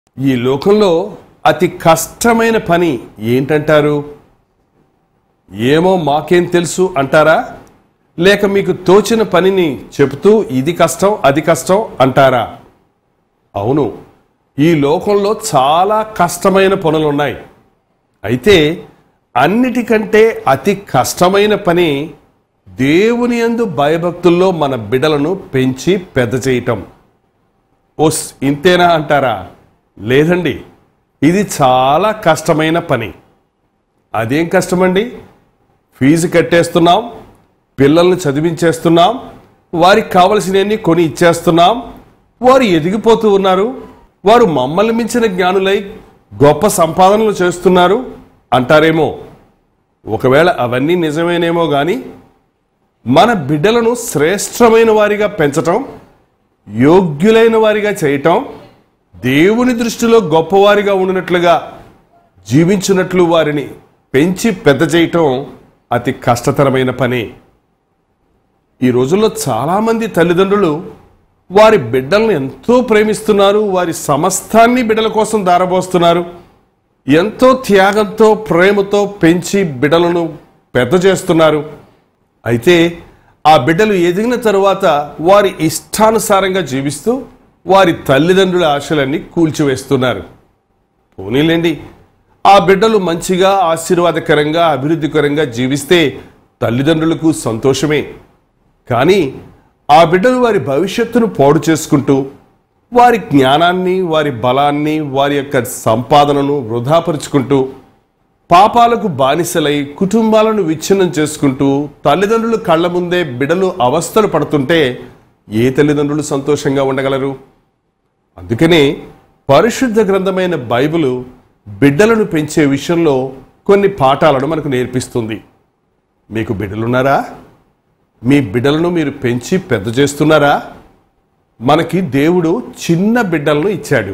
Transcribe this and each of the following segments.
ఈ లోకంలో అతి కష్టమైన పని ఏంటంటారు ఏమో మాకేం తెలుసు అంటారా లేక మీకు తోచిన పనిని చెబుతూ ఇది కష్టం అది కష్టం అంటారా అవును ఈ లోకంలో చాలా కష్టమైన పనులు ఉన్నాయి అయితే అన్నిటికంటే అతి కష్టమైన పని దేవుని యందు భయభక్తుల్లో మన బిడలను పెంచి పెద్ద చేయటం ఓస్ ఇంతేనా అంటారా లేదండి ఇది చాలా కష్టమైన పని అదేం కష్టమండి ఫీజు కట్టేస్తున్నాం పిల్లల్ని చదివించేస్తున్నాం వారికి కావలసినవన్నీ కొని ఇచ్చేస్తున్నాం వారు ఎదిగిపోతూ ఉన్నారు వారు మమ్మల్ని మించిన జ్ఞానులై గొప్ప సంపాదనలు చేస్తున్నారు అంటారేమో ఒకవేళ అవన్నీ నిజమేనేమో కానీ మన బిడ్డలను శ్రేష్టమైన వారిగా పెంచటం యోగ్యులైన వారిగా చేయటం దేవుని దృష్టిలో గొప్పవారిగా ఉండినట్లుగా జీవించినట్లు వారిని పెంచి పెద్ద చేయటం అతి కష్టతరమైన పని ఈ రోజుల్లో చాలామంది తల్లిదండ్రులు వారి బిడ్డలను ఎంతో ప్రేమిస్తున్నారు వారి సమస్తాన్ని బిడ్డల కోసం దారబోస్తున్నారు ఎంతో త్యాగంతో ప్రేమతో పెంచి బిడ్డలను పెద్ద చేస్తున్నారు అయితే ఆ బిడ్డలు ఎదిగిన తరువాత వారి ఇష్టానుసారంగా జీవిస్తూ వారి తల్లిదండ్రుల ఆశలన్నీ కూల్చివేస్తున్నారు పోనీలేండి ఆ బిడ్డలు మంచిగా ఆశీర్వాదకరంగా అభివృద్ధికరంగా జీవిస్తే తల్లిదండ్రులకు సంతోషమే కానీ ఆ బిడ్డలు వారి భవిష్యత్తును పాడు చేసుకుంటూ వారి జ్ఞానాన్ని వారి బలాన్ని వారి యొక్క సంపాదనను వృధాపరుచుకుంటూ పాపాలకు బానిసలై కుటుంబాలను విచ్ఛిన్నం చేసుకుంటూ తల్లిదండ్రులు కళ్ళ ముందే బిడలు అవస్థలు పడుతుంటే ఏ తల్లిదండ్రులు సంతోషంగా ఉండగలరు అందుకనే పరిశుద్ధ గ్రంథమైన బైబిలు బిడ్డలను పెంచే విషయంలో కొన్ని పాఠాలను మనకు నేర్పిస్తుంది మీకు బిడ్డలున్నారా మీ బిడ్డలను మీరు పెంచి పెద్ద చేస్తున్నారా మనకి దేవుడు చిన్న బిడ్డలను ఇచ్చాడు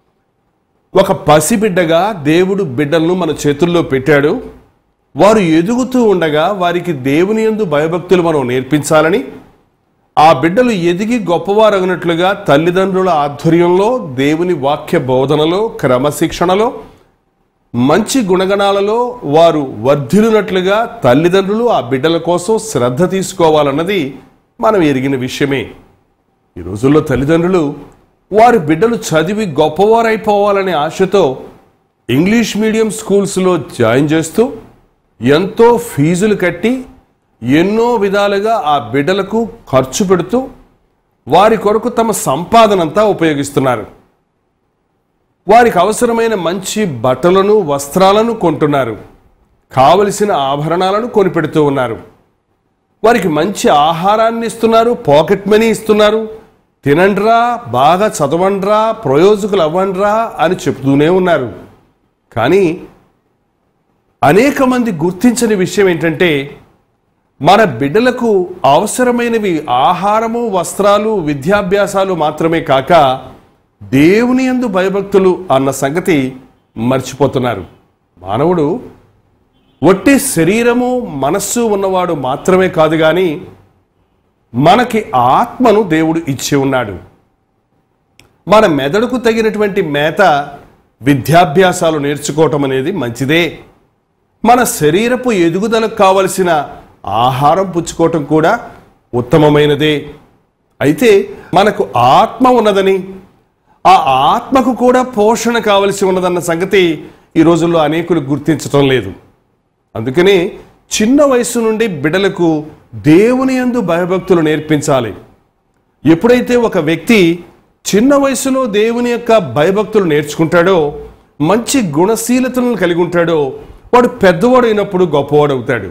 ఒక పసిబిడ్డగా దేవుడు బిడ్డలను మన చేతుల్లో పెట్టాడు వారు ఎదుగుతూ ఉండగా వారికి దేవుని యందు భయభక్తులు మనం నేర్పించాలని ఆ బిడ్డలు ఎదిగి గొప్పవారగినట్లుగా తల్లిదండ్రుల ఆధ్వర్యంలో దేవుని వాక్య బోధనలో క్రమశిక్షణలో మంచి గుణగణాలలో వారు వర్ధిల్లునట్లుగా తల్లిదండ్రులు ఆ బిడ్డల కోసం శ్రద్ధ తీసుకోవాలన్నది మనం ఎరిగిన విషయమే ఈ రోజుల్లో తల్లిదండ్రులు వారి బిడ్డలు చదివి గొప్పవారైపోవాలనే ఆశతో ఇంగ్లీష్ మీడియం స్కూల్స్లో జాయిన్ చేస్తూ ఎంతో ఫీజులు కట్టి ఎన్నో విధాలుగా ఆ బిడ్డలకు ఖర్చు పెడుతూ వారి కొరకు తమ సంపాదనంతా ఉపయోగిస్తున్నారు వారికి అవసరమైన మంచి బట్టలను వస్త్రాలను కొంటున్నారు కావలసిన ఆభరణాలను కొనిపెడుతూ ఉన్నారు వారికి మంచి ఆహారాన్ని ఇస్తున్నారు పాకెట్ మనీ ఇస్తున్నారు తినండ్రా బాగా చదవండ్రా ప్రయోజకులు అవ్వండ్రా అని చెప్తూనే ఉన్నారు కానీ అనేక మంది గుర్తించని విషయం ఏంటంటే మన బిడ్డలకు అవసరమైనవి ఆహారము వస్త్రాలు విద్యాభ్యాసాలు మాత్రమే కాక దేవుని యందు భయభక్తులు అన్న సంగతి మర్చిపోతున్నారు మానవుడు ఒట్టి శరీరము మనస్సు ఉన్నవాడు మాత్రమే కాదు కానీ మనకి ఆత్మను దేవుడు ఇచ్చి ఉన్నాడు మన మెదడుకు తగినటువంటి మేత విద్యాభ్యాసాలు నేర్చుకోవటం అనేది మంచిదే మన శరీరపు ఎదుగుదలకు కావలసిన ఆహారం పుచ్చుకోవటం కూడా ఉత్తమమైనదే అయితే మనకు ఆత్మ ఉన్నదని ఆ ఆత్మకు కూడా పోషణ కావలసి ఉన్నదన్న సంగతి ఈ రోజుల్లో అనేకులు గుర్తించటం లేదు అందుకనే చిన్న వయసు నుండి బిడలకు దేవుని యందు భయభక్తులు నేర్పించాలి ఎప్పుడైతే ఒక వ్యక్తి చిన్న వయసులో దేవుని యొక్క భయభక్తులు నేర్చుకుంటాడో మంచి గుణశీలతలను కలిగి ఉంటాడో వాడు పెద్దవాడు అయినప్పుడు గొప్పవాడు అవుతాడు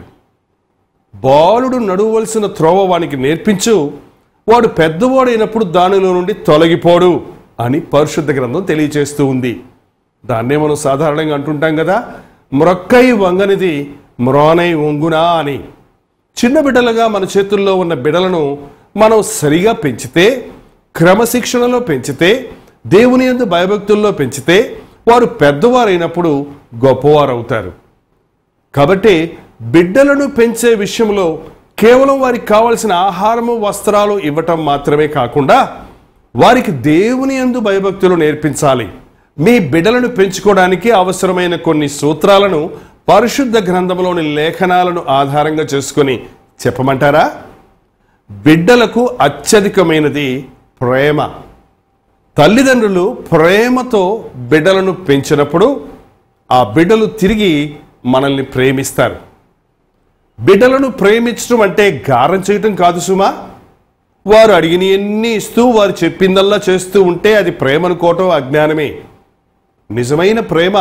బాలుడు నడువలసిన త్రోవ వానికి నేర్పించు వాడు పెద్దవాడైనప్పుడు దానిలో నుండి తొలగిపోడు అని పరిశుద్ధ గ్రంథం తెలియచేస్తూ ఉంది దాన్నే మనం సాధారణంగా అంటుంటాం కదా మ్రొక్కై వంగనిది మ్రోనై వంగునా అని చిన్న బిడ్డలుగా మన చేతుల్లో ఉన్న బిడలను మనం సరిగా పెంచితే క్రమశిక్షణలో పెంచితే దేవుని యందు భయభక్తుల్లో పెంచితే వారు పెద్దవారైనప్పుడు గొప్పవారు అవుతారు కాబట్టి బిడ్డలను పెంచే విషయంలో కేవలం వారికి కావలసిన ఆహారము వస్త్రాలు ఇవ్వటం మాత్రమే కాకుండా వారికి దేవుని యందు భయభక్తులు నేర్పించాలి మీ బిడ్డలను పెంచుకోవడానికి అవసరమైన కొన్ని సూత్రాలను పరిశుద్ధ గ్రంథంలోని లేఖనాలను ఆధారంగా చేసుకొని చెప్పమంటారా బిడ్డలకు అత్యధికమైనది ప్రేమ తల్లిదండ్రులు ప్రేమతో బిడ్డలను పెంచినప్పుడు ఆ బిడ్డలు తిరిగి మనల్ని ప్రేమిస్తారు బిడ్డలను ప్రేమించడం అంటే గారం చేయటం కాదు సుమా వారు అడిగిన ఎన్ని ఇస్తూ వారు చెప్పిందల్లా చేస్తూ ఉంటే అది ప్రేమ అనుకోవటం అజ్ఞానమే నిజమైన ప్రేమ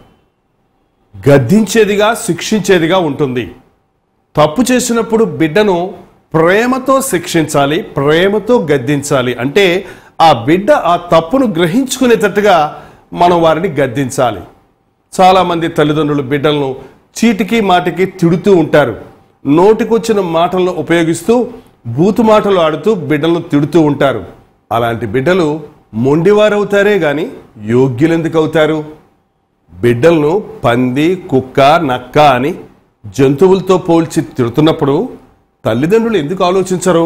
గద్దించేదిగా శిక్షించేదిగా ఉంటుంది తప్పు చేసినప్పుడు బిడ్డను ప్రేమతో శిక్షించాలి ప్రేమతో గద్దించాలి అంటే ఆ బిడ్డ ఆ తప్పును గ్రహించుకునేటట్టుగా మనం వారిని గద్దించాలి చాలామంది తల్లిదండ్రులు బిడ్డలను చీటికి మాటికి తిడుతూ ఉంటారు నోటికొచ్చిన మాటలను ఉపయోగిస్తూ బూతు మాటలు ఆడుతూ బిడ్డలను తిడుతూ ఉంటారు అలాంటి బిడ్డలు మొండివారవుతారే గాని యోగ్యులెందుకు అవుతారు బిడ్డలను పంది కుక్క నక్క అని జంతువులతో పోల్చి తిడుతున్నప్పుడు తల్లిదండ్రులు ఎందుకు ఆలోచించరు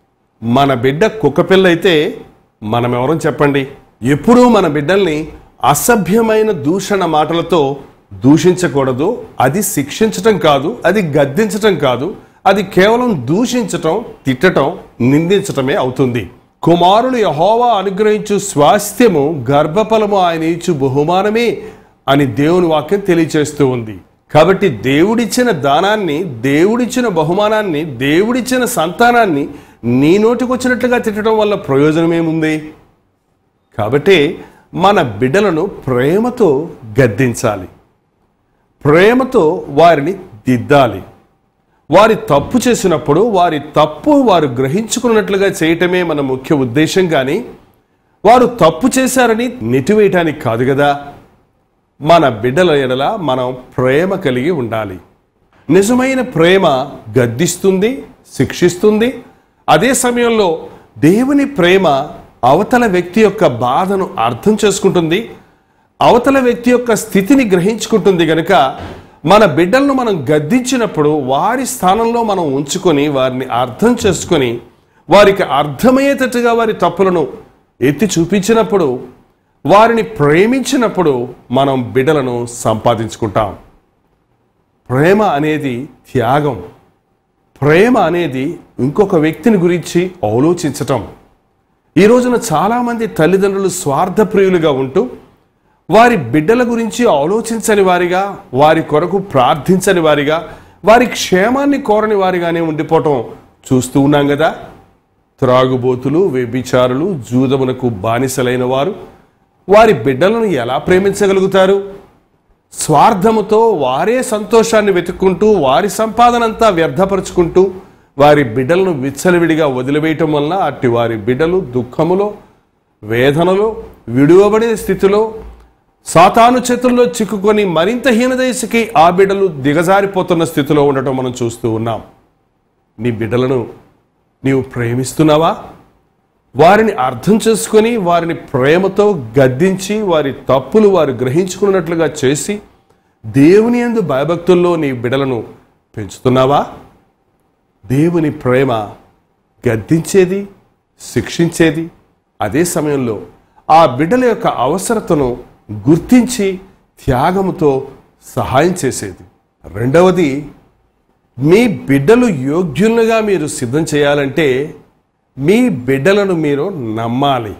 మన బిడ్డ కుక్క పిల్ల అయితే మనం ఎవరం చెప్పండి ఎప్పుడూ మన బిడ్డల్ని అసభ్యమైన దూషణ మాటలతో దూషించకూడదు అది శిక్షించటం కాదు అది గద్దించటం కాదు అది కేవలం దూషించటం తిట్టటం నిందించటమే అవుతుంది కుమారులు యహోవా అనుగ్రహించు స్వాస్థ్యము గర్భఫలము ఆయన ఇచ్చు బహుమానమే అని దేవుని వాక్యం తెలియచేస్తూ ఉంది కాబట్టి దేవుడిచ్చిన దానాన్ని దేవుడిచ్చిన బహుమానాన్ని దేవుడిచ్చిన సంతానాన్ని నీ నోటికొచ్చినట్లుగా తిట్టడం వల్ల ప్రయోజనం ఏముంది కాబట్టి మన బిడ్డలను ప్రేమతో గద్దించాలి ప్రేమతో వారిని దిద్దాలి వారి తప్పు చేసినప్పుడు వారి తప్పు వారు గ్రహించుకున్నట్లుగా చేయటమే మన ముఖ్య ఉద్దేశం కానీ వారు తప్పు చేశారని నెటివేయటానికి కాదు కదా మన బిడ్డల ఎడల మనం ప్రేమ కలిగి ఉండాలి నిజమైన ప్రేమ గద్దిస్తుంది శిక్షిస్తుంది అదే సమయంలో దేవుని ప్రేమ అవతల వ్యక్తి యొక్క బాధను అర్థం చేసుకుంటుంది అవతల వ్యక్తి యొక్క స్థితిని గ్రహించుకుంటుంది గనుక మన బిడ్డలను మనం గద్దించినప్పుడు వారి స్థానంలో మనం ఉంచుకొని వారిని అర్థం చేసుకొని వారికి అర్థమయ్యేటట్టుగా వారి తప్పులను ఎత్తి చూపించినప్పుడు వారిని ప్రేమించినప్పుడు మనం బిడ్డలను సంపాదించుకుంటాం ప్రేమ అనేది త్యాగం ప్రేమ అనేది ఇంకొక వ్యక్తిని గురించి ఆలోచించటం ఈ రోజున చాలామంది తల్లిదండ్రులు స్వార్థప్రియులుగా ఉంటూ వారి బిడ్డల గురించి ఆలోచించని వారిగా వారి కొరకు ప్రార్థించని వారిగా వారి క్షేమాన్ని కోరని వారిగానే ఉండిపోవటం చూస్తూ ఉన్నాం కదా త్రాగుబోతులు వ్యభిచారులు జూదమునకు బానిసలైన వారు వారి బిడ్డలను ఎలా ప్రేమించగలుగుతారు స్వార్థముతో వారే సంతోషాన్ని వెతుక్కుంటూ వారి సంపాదనంతా వ్యర్థపరుచుకుంటూ వారి బిడ్డలను విచ్చలవిడిగా వదిలివేయటం వలన అట్టి వారి బిడ్డలు దుఃఖములో వేదనలో విడువబడిన స్థితిలో సాతాను చేతుల్లో చిక్కుకొని మరింత హీనదశకి ఆ బిడ్డలు దిగజారిపోతున్న స్థితిలో ఉండటం మనం చూస్తూ ఉన్నాం నీ బిడ్డలను నీవు ప్రేమిస్తున్నావా వారిని అర్థం చేసుకొని వారిని ప్రేమతో గద్దించి వారి తప్పులు వారు గ్రహించుకున్నట్లుగా చేసి దేవుని యందు భయభక్తుల్లో నీ బిడలను పెంచుతున్నావా దేవుని ప్రేమ గద్దించేది శిక్షించేది అదే సమయంలో ఆ బిడ్డల యొక్క అవసరతను గుర్తించి త్యాగముతో సహాయం చేసేది రెండవది మీ బిడ్డలు యోగ్యులుగా మీరు సిద్ధం చేయాలంటే మీ బిడ్డలను మీరు నమ్మాలి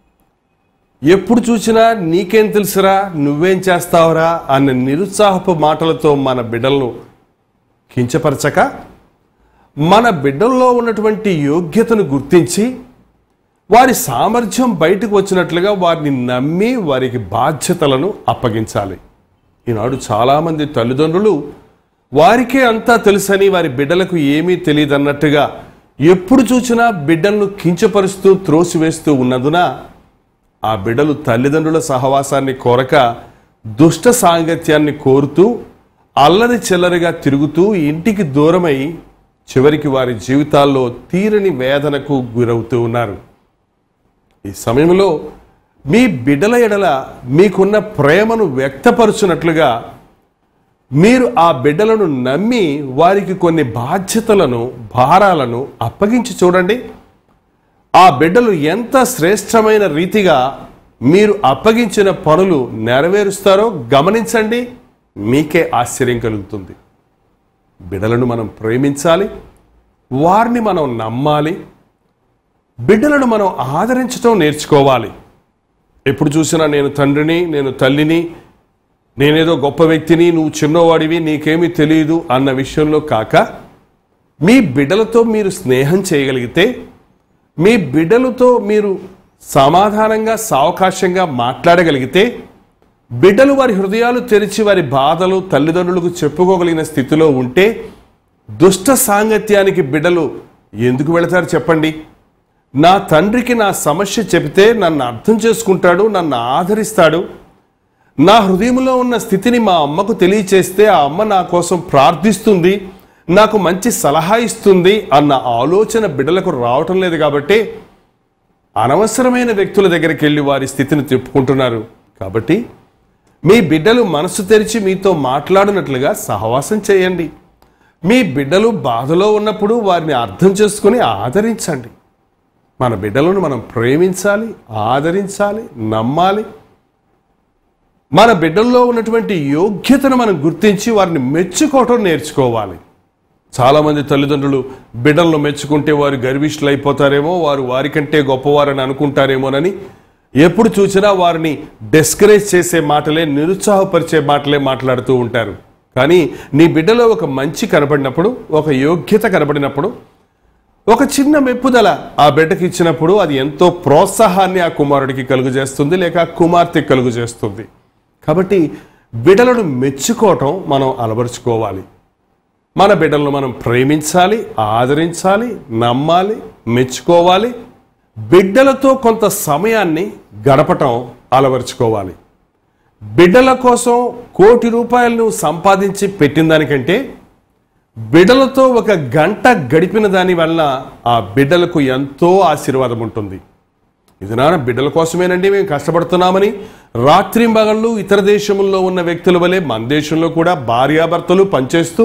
ఎప్పుడు చూసినా నీకేం తెలుసురా నువ్వేం చేస్తావురా అన్న నిరుత్సాహపు మాటలతో మన బిడ్డలను కించపరచక మన బిడ్డల్లో ఉన్నటువంటి యోగ్యతను గుర్తించి వారి సామర్థ్యం బయటకు వచ్చినట్లుగా వారిని నమ్మి వారికి బాధ్యతలను అప్పగించాలి ఈనాడు చాలామంది తల్లిదండ్రులు వారికే అంతా తెలుసని వారి బిడ్డలకు ఏమీ తెలియదన్నట్టుగా ఎప్పుడు చూసినా బిడ్డలను కించపరుస్తూ త్రోసివేస్తూ ఉన్నందున ఆ బిడ్డలు తల్లిదండ్రుల సహవాసాన్ని కోరక దుష్ట సాంగత్యాన్ని కోరుతూ అల్లరి చిల్లరిగా తిరుగుతూ ఇంటికి దూరమై చివరికి వారి జీవితాల్లో తీరని వేదనకు గురవుతూ ఉన్నారు ఈ సమయంలో మీ బిడ్డల ఎడల మీకున్న ప్రేమను వ్యక్తపరుచున్నట్లుగా మీరు ఆ బిడ్డలను నమ్మి వారికి కొన్ని బాధ్యతలను భారాలను అప్పగించి చూడండి ఆ బిడ్డలు ఎంత శ్రేష్టమైన రీతిగా మీరు అప్పగించిన పనులు నెరవేరుస్తారో గమనించండి మీకే ఆశ్చర్యం కలుగుతుంది బిడ్డలను మనం ప్రేమించాలి వారిని మనం నమ్మాలి బిడ్డలను మనం ఆదరించడం నేర్చుకోవాలి ఎప్పుడు చూసినా నేను తండ్రిని నేను తల్లిని నేనేదో గొప్ప వ్యక్తిని నువ్వు చిన్నవాడివి నీకేమీ తెలియదు అన్న విషయంలో కాక మీ బిడ్డలతో మీరు స్నేహం చేయగలిగితే మీ బిడ్డలతో మీరు సమాధానంగా సావకాశంగా మాట్లాడగలిగితే బిడ్డలు వారి హృదయాలు తెరిచి వారి బాధలు తల్లిదండ్రులకు చెప్పుకోగలిగిన స్థితిలో ఉంటే దుష్ట సాంగత్యానికి బిడ్డలు ఎందుకు వెళతారు చెప్పండి నా తండ్రికి నా సమస్య చెబితే నన్ను అర్థం చేసుకుంటాడు నన్ను ఆదరిస్తాడు నా హృదయంలో ఉన్న స్థితిని మా అమ్మకు తెలియచేస్తే ఆ అమ్మ నా కోసం ప్రార్థిస్తుంది నాకు మంచి సలహా ఇస్తుంది అన్న ఆలోచన బిడ్డలకు రావటం లేదు కాబట్టి అనవసరమైన వ్యక్తుల దగ్గరికి వెళ్ళి వారి స్థితిని తిప్పుకుంటున్నారు కాబట్టి మీ బిడ్డలు మనసు తెరిచి మీతో మాట్లాడినట్లుగా సహవాసం చేయండి మీ బిడ్డలు బాధలో ఉన్నప్పుడు వారిని అర్థం చేసుకుని ఆదరించండి మన బిడ్డలను మనం ప్రేమించాలి ఆదరించాలి నమ్మాలి మన బిడ్డల్లో ఉన్నటువంటి యోగ్యతను మనం గుర్తించి వారిని మెచ్చుకోవటం నేర్చుకోవాలి చాలామంది తల్లిదండ్రులు బిడ్డలను మెచ్చుకుంటే వారు గర్విష్ఠులు అయిపోతారేమో వారు వారికంటే గొప్పవారని అనుకుంటారేమోనని ఎప్పుడు చూసినా వారిని డిస్కరేజ్ చేసే మాటలే నిరుత్సాహపరిచే మాటలే మాట్లాడుతూ ఉంటారు కానీ నీ బిడ్డలో ఒక మంచి కనబడినప్పుడు ఒక యోగ్యత కనబడినప్పుడు ఒక చిన్న మెప్పుదల ఆ బిడ్డకి ఇచ్చినప్పుడు అది ఎంతో ప్రోత్సాహాన్ని ఆ కుమారుడికి కలుగు చేస్తుంది లేక ఆ కుమార్తె కలుగు చేస్తుంది కాబట్టి బిడ్డలను మెచ్చుకోవటం మనం అలవరుచుకోవాలి మన బిడ్డలను మనం ప్రేమించాలి ఆదరించాలి నమ్మాలి మెచ్చుకోవాలి బిడ్డలతో కొంత సమయాన్ని గడపటం అలవరుచుకోవాలి బిడ్డల కోసం కోటి రూపాయలను సంపాదించి పెట్టిన దానికంటే బిడ్డలతో ఒక గంట గడిపిన దాని వల్ల ఆ బిడ్డలకు ఎంతో ఆశీర్వాదం ఉంటుంది ఇది నాన్న బిడ్డల కోసమేనండి మేము కష్టపడుతున్నామని రాత్రింబగళ్ళు ఇతర దేశముల్లో ఉన్న వ్యక్తుల వలె మన దేశంలో కూడా భార్యాభర్తలు పనిచేస్తూ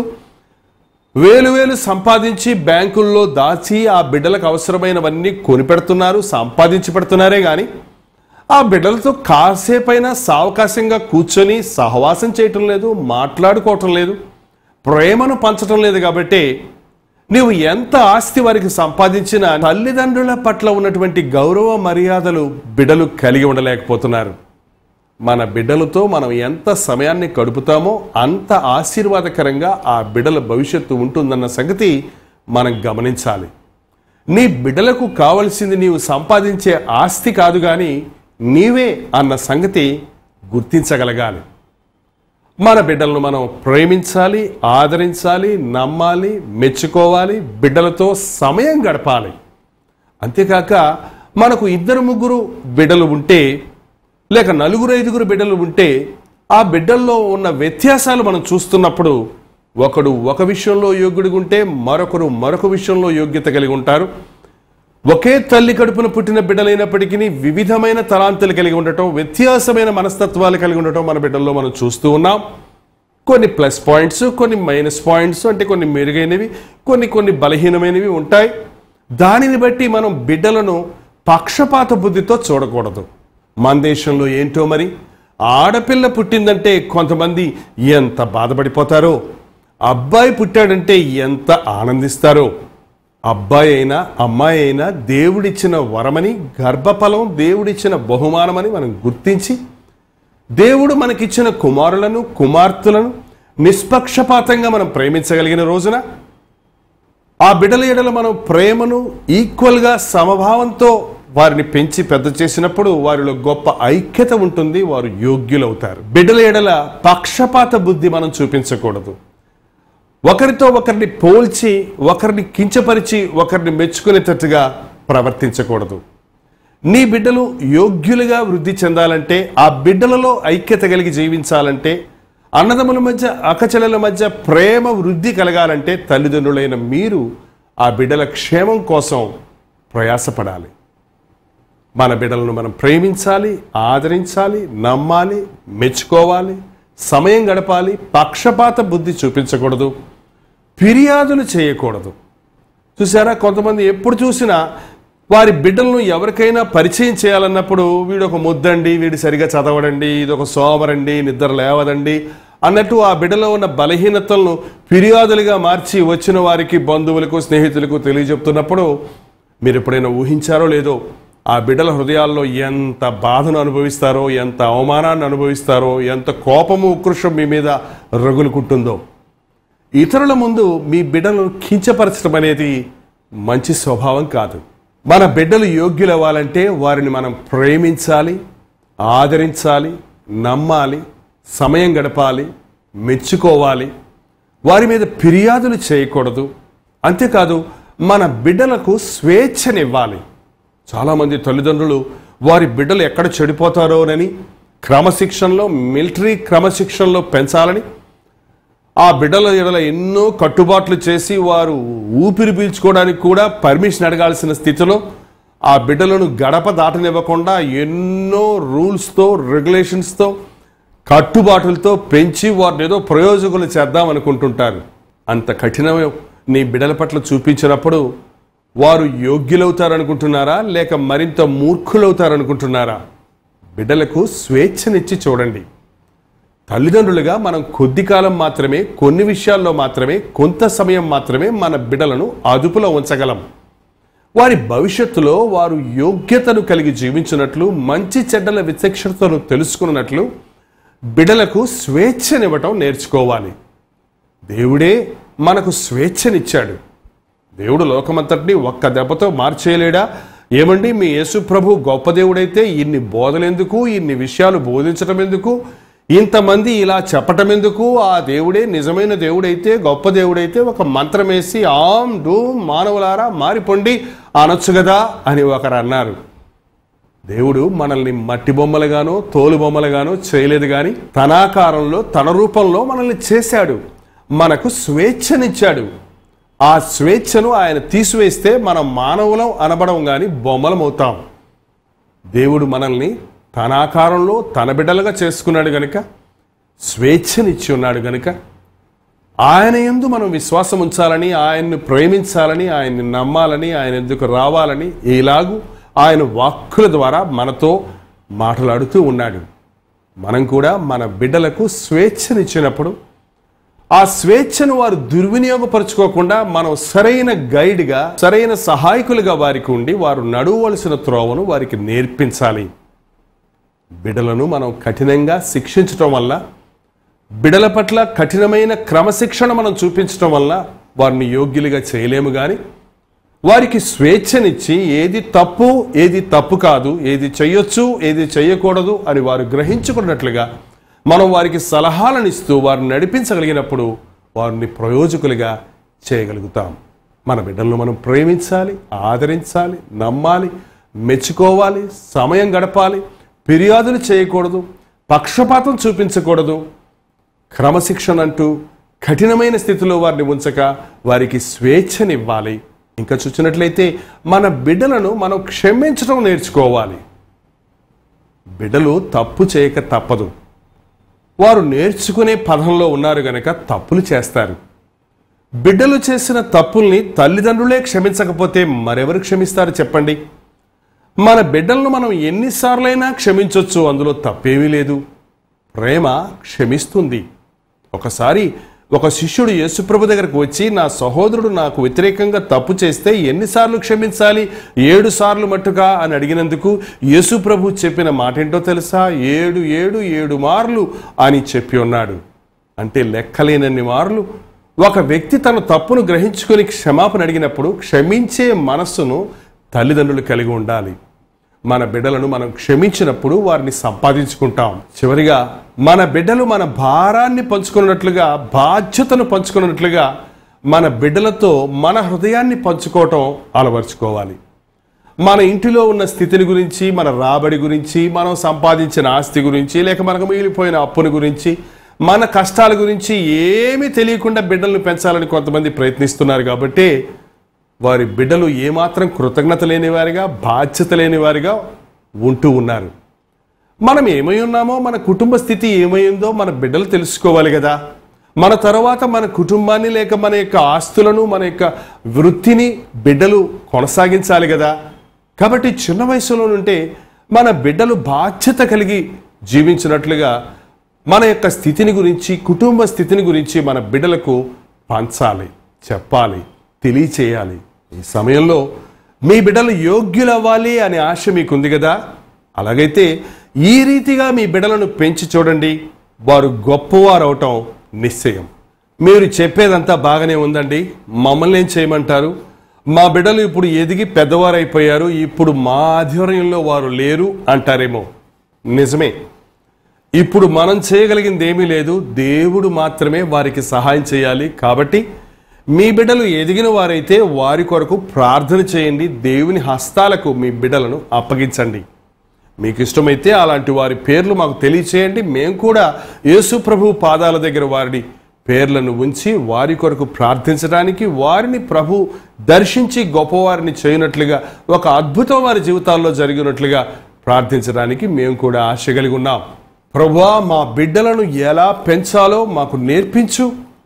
వేలు వేలు సంపాదించి బ్యాంకుల్లో దాచి ఆ బిడ్డలకు అవసరమైనవన్నీ కొనిపెడుతున్నారు సంపాదించి పెడుతున్నారే కానీ ఆ బిడ్డలతో కాసేపైనా సావకాశంగా కూర్చొని సహవాసం చేయటం లేదు మాట్లాడుకోవటం లేదు ప్రేమను పంచటం లేదు కాబట్టి నీవు ఎంత ఆస్తి వారికి సంపాదించినా తల్లిదండ్రుల పట్ల ఉన్నటువంటి గౌరవ మర్యాదలు బిడ్డలు కలిగి ఉండలేకపోతున్నారు మన బిడ్డలతో మనం ఎంత సమయాన్ని గడుపుతామో అంత ఆశీర్వాదకరంగా ఆ బిడ్డల భవిష్యత్తు ఉంటుందన్న సంగతి మనం గమనించాలి నీ బిడ్డలకు కావలసింది నీవు సంపాదించే ఆస్తి కాదు కానీ నీవే అన్న సంగతి గుర్తించగలగాలి మన బిడ్డలను మనం ప్రేమించాలి ఆదరించాలి నమ్మాలి మెచ్చుకోవాలి బిడ్డలతో సమయం గడపాలి అంతేకాక మనకు ఇద్దరు ముగ్గురు బిడ్డలు ఉంటే లేక నలుగురు ఐదుగురు బిడ్డలు ఉంటే ఆ బిడ్డల్లో ఉన్న వ్యత్యాసాలు మనం చూస్తున్నప్పుడు ఒకడు ఒక విషయంలో యోగ్యుడిగా ఉంటే మరొకరు మరొక విషయంలో యోగ్యత కలిగి ఉంటారు ఒకే తల్లి కడుపున పుట్టిన బిడ్డలైనప్పటికీ వివిధమైన తలాంతులు కలిగి ఉండటం వ్యత్యాసమైన మనస్తత్వాలు కలిగి ఉండటం మన బిడ్డల్లో మనం చూస్తూ ఉన్నాం కొన్ని ప్లస్ పాయింట్స్ కొన్ని మైనస్ పాయింట్స్ అంటే కొన్ని మెరుగైనవి కొన్ని కొన్ని బలహీనమైనవి ఉంటాయి దానిని బట్టి మనం బిడ్డలను పక్షపాత బుద్ధితో చూడకూడదు మన దేశంలో ఏంటో మరి ఆడపిల్ల పుట్టిందంటే కొంతమంది ఎంత బాధపడిపోతారో అబ్బాయి పుట్టాడంటే ఎంత ఆనందిస్తారో అబ్బాయి అయినా అమ్మాయి అయినా దేవుడిచ్చిన వరమని గర్భఫలం దేవుడిచ్చిన బహుమానమని మనం గుర్తించి దేవుడు మనకిచ్చిన కుమారులను కుమార్తెలను నిష్పక్షపాతంగా మనం ప్రేమించగలిగిన రోజున ఆ బిడ్డల ఎడల మనం ప్రేమను ఈక్వల్గా సమభావంతో వారిని పెంచి పెద్ద చేసినప్పుడు వారిలో గొప్ప ఐక్యత ఉంటుంది వారు యోగ్యులవుతారు బిడ్డల ఎడల పక్షపాత బుద్ధి మనం చూపించకూడదు ఒకరితో ఒకరిని పోల్చి ఒకరిని కించపరిచి ఒకరిని మెచ్చుకునేటట్టుగా ప్రవర్తించకూడదు నీ బిడ్డలు యోగ్యులుగా వృద్ధి చెందాలంటే ఆ బిడ్డలలో ఐక్యత కలిగి జీవించాలంటే అన్నదమ్ముల మధ్య అకచలల మధ్య ప్రేమ వృద్ధి కలగాలంటే తల్లిదండ్రులైన మీరు ఆ బిడ్డల క్షేమం కోసం ప్రయాసపడాలి మన బిడ్డలను మనం ప్రేమించాలి ఆదరించాలి నమ్మాలి మెచ్చుకోవాలి సమయం గడపాలి పక్షపాత బుద్ధి చూపించకూడదు ఫిర్యాదులు చేయకూడదు చూసారా కొంతమంది ఎప్పుడు చూసినా వారి బిడ్డలను ఎవరికైనా పరిచయం చేయాలన్నప్పుడు వీడు ఒక ముద్దండి వీడు సరిగా చదవడండి ఇది ఒక సోమరండి నిద్ర లేవదండి అన్నట్టు ఆ బిడ్డలో ఉన్న బలహీనతలను ఫిర్యాదులుగా మార్చి వచ్చిన వారికి బంధువులకు స్నేహితులకు తెలియజెప్తున్నప్పుడు మీరు ఎప్పుడైనా ఊహించారో లేదో ఆ బిడ్డల హృదయాల్లో ఎంత బాధను అనుభవిస్తారో ఎంత అవమానాన్ని అనుభవిస్తారో ఎంత కోపము ఉకృషం మీ మీద రగులుకుంటుందో ఇతరుల ముందు మీ బిడ్డలను కించపరచడం అనేది మంచి స్వభావం కాదు మన బిడ్డలు యోగ్యులవ్వాలంటే వారిని మనం ప్రేమించాలి ఆదరించాలి నమ్మాలి సమయం గడపాలి మెచ్చుకోవాలి వారి మీద ఫిర్యాదులు చేయకూడదు అంతేకాదు మన బిడ్డలకు స్వేచ్ఛనివ్వాలి చాలామంది తల్లిదండ్రులు వారి బిడ్డలు ఎక్కడ చెడిపోతారోనని క్రమశిక్షణలో మిలిటరీ క్రమశిక్షణలో పెంచాలని ఆ బిడ్డల ఎడల ఎన్నో కట్టుబాట్లు చేసి వారు ఊపిరి పీల్చుకోవడానికి కూడా పర్మిషన్ అడగాల్సిన స్థితిలో ఆ బిడ్డలను గడప దాటనివ్వకుండా ఎన్నో రూల్స్తో రెగ్యులేషన్స్తో కట్టుబాటులతో పెంచి వారిని ఏదో ప్రయోజకులు చేద్దాం అనుకుంటుంటారు అంత కఠినమే నీ బిడ్డల పట్ల చూపించినప్పుడు వారు యోగ్యులవుతారనుకుంటున్నారా లేక మరింత మూర్ఖులవుతారనుకుంటున్నారా బిడ్డలకు స్వేచ్ఛనిచ్చి చూడండి తల్లిదండ్రులుగా మనం కొద్ది కాలం మాత్రమే కొన్ని విషయాల్లో మాత్రమే కొంత సమయం మాత్రమే మన బిడ్డలను అదుపులో ఉంచగలం వారి భవిష్యత్తులో వారు యోగ్యతను కలిగి జీవించినట్లు మంచి చెడ్డల విచక్షణతను తెలుసుకున్నట్లు బిడ్డలకు స్వేచ్ఛనివ్వటం నేర్చుకోవాలి దేవుడే మనకు స్వేచ్ఛనిచ్చాడు దేవుడు లోకమంతటిని ఒక్క దెబ్బతో మార్చేయలేడా ఏమండి మీ యేసు ప్రభు గొప్ప దేవుడైతే ఇన్ని బోధలెందుకు ఇన్ని విషయాలు బోధించటం ఎందుకు ఇంతమంది ఇలా చెప్పటం ఎందుకు ఆ దేవుడే నిజమైన దేవుడైతే గొప్ప దేవుడైతే ఒక మంత్రం వేసి ఆమ్ డూమ్ మానవులారా మారిపోండి అనొచ్చు కదా అని ఒకరు అన్నారు దేవుడు మనల్ని మట్టి బొమ్మలుగానో తోలు బొమ్మలుగానో చేయలేదు కానీ తన ఆకారంలో తన రూపంలో మనల్ని చేశాడు మనకు స్వేచ్ఛనిచ్చాడు ఆ స్వేచ్ఛను ఆయన తీసివేస్తే మనం మానవులం అనబడం కానీ బొమ్మలం అవుతాం దేవుడు మనల్ని తన ఆకారంలో తన బిడ్డలుగా చేసుకున్నాడు గనుక స్వేచ్ఛనిచ్చి ఉన్నాడు గనుక ఆయన ఎందు మనం విశ్వాసం ఉంచాలని ఆయన్ని ప్రేమించాలని ఆయన్ని నమ్మాలని ఆయన ఎందుకు రావాలని ఇలాగూ ఆయన వాక్కుల ద్వారా మనతో మాట్లాడుతూ ఉన్నాడు మనం కూడా మన బిడ్డలకు స్వేచ్ఛనిచ్చినప్పుడు ఆ స్వేచ్ఛను వారు దుర్వినియోగపరచుకోకుండా మనం సరైన గైడ్గా సరైన సహాయకులుగా వారికి ఉండి వారు నడవలసిన త్రోవను వారికి నేర్పించాలి బిడలను మనం కఠినంగా శిక్షించటం వల్ల బిడల పట్ల కఠినమైన క్రమశిక్షణ మనం చూపించటం వల్ల వారిని యోగ్యులుగా చేయలేము కానీ వారికి స్వేచ్ఛనిచ్చి ఏది తప్పు ఏది తప్పు కాదు ఏది చెయ్యొచ్చు ఏది చెయ్యకూడదు అని వారు గ్రహించుకున్నట్లుగా మనం వారికి సలహాలను ఇస్తూ వారిని నడిపించగలిగినప్పుడు వారిని ప్రయోజకులుగా చేయగలుగుతాం మన బిడ్డలను మనం ప్రేమించాలి ఆదరించాలి నమ్మాలి మెచ్చుకోవాలి సమయం గడపాలి ఫిర్యాదులు చేయకూడదు పక్షపాతం చూపించకూడదు క్రమశిక్షణ అంటూ కఠినమైన స్థితిలో వారిని ఉంచక వారికి స్వేచ్ఛనివ్వాలి ఇంకా చూసినట్లయితే మన బిడ్డలను మనం క్షమించడం నేర్చుకోవాలి బిడ్డలు తప్పు చేయక తప్పదు వారు నేర్చుకునే పదంలో ఉన్నారు గనక తప్పులు చేస్తారు బిడ్డలు చేసిన తప్పుల్ని తల్లిదండ్రులే క్షమించకపోతే మరెవరు క్షమిస్తారు చెప్పండి మన బిడ్డలను మనం ఎన్నిసార్లైనా క్షమించవచ్చు అందులో తప్పేమీ లేదు ప్రేమ క్షమిస్తుంది ఒకసారి ఒక శిష్యుడు యేసుప్రభు దగ్గరకు వచ్చి నా సహోదరుడు నాకు వ్యతిరేకంగా తప్పు చేస్తే ఎన్నిసార్లు క్షమించాలి ఏడు సార్లు మట్టుగా అని అడిగినందుకు యేసుప్రభు చెప్పిన మాట ఏంటో తెలుసా ఏడు ఏడు ఏడు మార్లు అని చెప్పి ఉన్నాడు అంటే లెక్కలేనన్ని మార్లు ఒక వ్యక్తి తన తప్పును గ్రహించుకొని క్షమాపణ అడిగినప్పుడు క్షమించే మనస్సును తల్లిదండ్రులు కలిగి ఉండాలి మన బిడ్డలను మనం క్షమించినప్పుడు వారిని సంపాదించుకుంటాం చివరిగా మన బిడ్డలు మన భారాన్ని పంచుకున్నట్లుగా బాధ్యతను పంచుకున్నట్లుగా మన బిడ్డలతో మన హృదయాన్ని పంచుకోవటం అలవర్చుకోవాలి మన ఇంటిలో ఉన్న స్థితిని గురించి మన రాబడి గురించి మనం సంపాదించిన ఆస్తి గురించి లేక మనకు మిగిలిపోయిన అప్పుని గురించి మన కష్టాల గురించి ఏమీ తెలియకుండా బిడ్డలను పెంచాలని కొంతమంది ప్రయత్నిస్తున్నారు కాబట్టి వారి బిడ్డలు ఏమాత్రం కృతజ్ఞత లేనివారిగా బాధ్యత లేనివారిగా ఉంటూ ఉన్నారు మనం ఏమై ఉన్నామో మన కుటుంబ స్థితి ఏమైందో మన బిడ్డలు తెలుసుకోవాలి కదా మన తర్వాత మన కుటుంబాన్ని లేక మన యొక్క ఆస్తులను మన యొక్క వృత్తిని బిడ్డలు కొనసాగించాలి కదా కాబట్టి చిన్న వయసులో నుంటే మన బిడ్డలు బాధ్యత కలిగి జీవించినట్లుగా మన యొక్క స్థితిని గురించి కుటుంబ స్థితిని గురించి మన బిడ్డలకు పంచాలి చెప్పాలి తెలియచేయాలి ఈ సమయంలో మీ బిడ్డలు యోగ్యులవ్వాలి అనే ఆశ మీకుంది కదా అలాగైతే ఈ రీతిగా మీ బిడ్డలను పెంచి చూడండి వారు గొప్పవారు అవటం నిశ్చయం మీరు చెప్పేదంతా బాగానే ఉందండి మమ్మల్ని ఏం చేయమంటారు మా బిడ్డలు ఇప్పుడు ఎదిగి పెద్దవారైపోయారు ఇప్పుడు మా ఆధ్వర్యంలో వారు లేరు అంటారేమో నిజమే ఇప్పుడు మనం చేయగలిగింది ఏమీ లేదు దేవుడు మాత్రమే వారికి సహాయం చేయాలి కాబట్టి మీ బిడ్డలు ఎదిగిన వారైతే వారి కొరకు ప్రార్థన చేయండి దేవుని హస్తాలకు మీ బిడ్డలను అప్పగించండి మీకు ఇష్టమైతే అలాంటి వారి పేర్లు మాకు తెలియచేయండి మేము కూడా యేసు ప్రభు పాదాల దగ్గర వారిని పేర్లను ఉంచి వారి కొరకు ప్రార్థించడానికి వారిని ప్రభు దర్శించి గొప్పవారిని చేయనట్లుగా ఒక అద్భుతం వారి జీవితాల్లో జరిగినట్లుగా ప్రార్థించడానికి మేము కూడా ఆశ కలిగి ఉన్నాం ప్రభువా మా బిడ్డలను ఎలా పెంచాలో మాకు నేర్పించు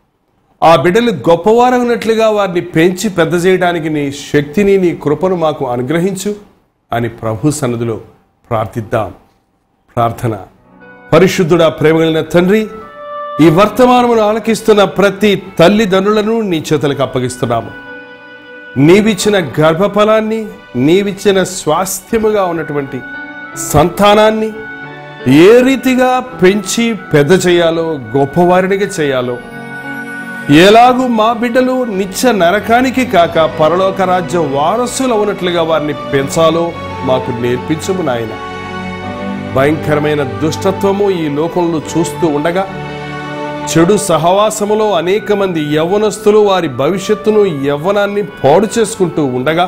ఆ బిడ్డలు గొప్పవారగినట్లుగా వారిని పెంచి పెద్ద చేయడానికి నీ శక్తిని నీ కృపను మాకు అనుగ్రహించు అని ప్రభు సన్నదిలో ప్రార్థిద్దాం ప్రార్థన పరిశుద్ధుడా ప్రేమగలిగిన తండ్రి ఈ వర్తమానమును ఆలకిస్తున్న ప్రతి తల్లిదండ్రులను నీ చేతులకు అప్పగిస్తున్నాము నీవిచ్చిన గర్భఫలాన్ని నీవిచ్చిన స్వాస్థ్యముగా ఉన్నటువంటి సంతానాన్ని ఏ రీతిగా పెంచి పెద్ద చేయాలో గొప్పవారినిగా చేయాలో ఎలాగూ మా బిడ్డలు నిత్య నరకానికి కాక పరలోక రాజ్య వారసులు ఉన్నట్లుగా వారిని పెంచాలో మాకు నేర్పించము నాయన భయంకరమైన దుష్టత్వము ఈ లోకంలో చూస్తూ ఉండగా చెడు సహవాసములో అనేక మంది యవ్వనస్తులు వారి భవిష్యత్తును యవ్వనాన్ని పాడు చేసుకుంటూ ఉండగా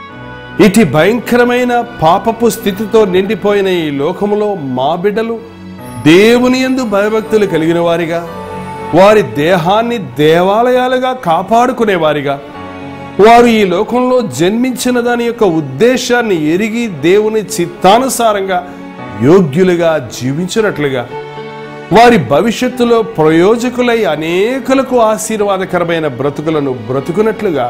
ఇటు భయంకరమైన పాపపు స్థితితో నిండిపోయిన ఈ లోకములో మా బిడ్డలు దేవుని యందు భయభక్తులు కలిగిన వారిగా వారి దేహాన్ని దేవాలయాలుగా కాపాడుకునేవారిగా వారు ఈ లోకంలో జన్మించిన దాని యొక్క ఉద్దేశాన్ని ఎరిగి దేవుని చిత్తానుసారంగా యోగ్యులుగా జీవించినట్లుగా వారి భవిష్యత్తులో ప్రయోజకులై అనేకులకు ఆశీర్వాదకరమైన బ్రతుకులను బ్రతుకున్నట్లుగా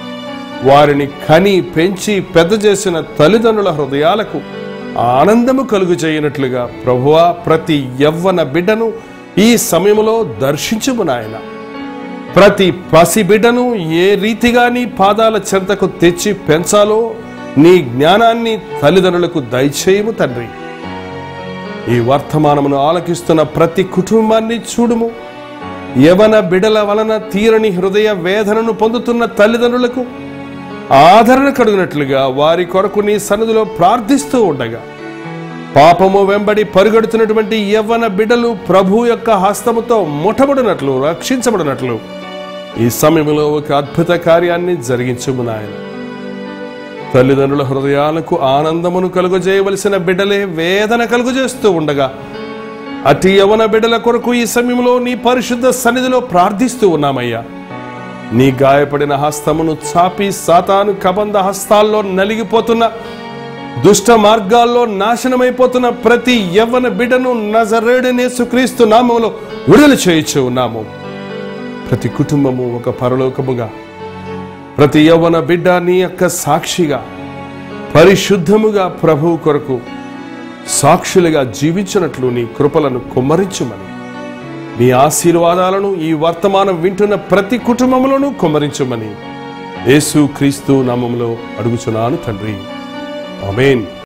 వారిని కని పెంచి పెద్ద చేసిన తల్లిదండ్రుల హృదయాలకు ఆనందము కలుగు చేయనట్లుగా ప్రభువా ప్రతి యవ్వన బిడ్డను ఈ సమయంలో దర్శించుము నాయన ప్రతి పసి బిడ్డను ఏ రీతిగా నీ పాదాల చెంతకు తెచ్చి పెంచాలో నీ జ్ఞానాన్ని తల్లిదండ్రులకు దయచేయము తండ్రి ఈ వర్తమానమును ఆలకిస్తున్న ప్రతి కుటుంబాన్ని చూడుము యవన బిడల వలన తీరని హృదయ వేదనను పొందుతున్న తల్లిదండ్రులకు ఆదరణ కడుగునట్లుగా వారి కొరకు నీ సన్నిధిలో ప్రార్థిస్తూ ఉండగా పాపము వెంబడి పరుగెడుతున్నటువంటి యవ్వన బిడ్డలు ప్రభు యొక్క హస్తముతో ముఠబడినట్లు రక్షించబడినట్లు ఈ సమయంలో ఒక అద్భుత కార్యాన్ని జరిగించుము నాయన తల్లిదండ్రుల హృదయాలకు ఆనందమును కలుగజేయవలసిన బిడ్డలే వేదన కలుగజేస్తూ ఉండగా అతి యవన బిడ్డల కొరకు ఈ సమయంలో నీ పరిశుద్ధ సన్నిధిలో ప్రార్థిస్తూ ఉన్నామయ్యా నీ గాయపడిన హస్తమును చాపి సాతాను కబంధ హస్తాల్లో నలిగిపోతున్న దుష్ట మార్గాల్లో నాశనమైపోతున్న ప్రతి యవ్వన బిడ్డను నజరేడనేసుక్రీస్తు నామములో విడుదల చేయించు ఉన్నాము ప్రతి కుటుంబము ఒక పరలోకముగా ప్రతి యవ్వన బిడ్డ నీ యొక్క సాక్షిగా పరిశుద్ధముగా ప్రభువు కొరకు సాక్షులుగా జీవించినట్లు నీ కృపలను కుమ్మరించుమని నీ ఆశీర్వాదాలను ఈ వర్తమానం వింటున్న ప్రతి కుటుంబంలోనూ కుమ్మరించమని యేసు క్రీస్తు నామములో అడుగుచున్నాను తండ్రి ఆమేన్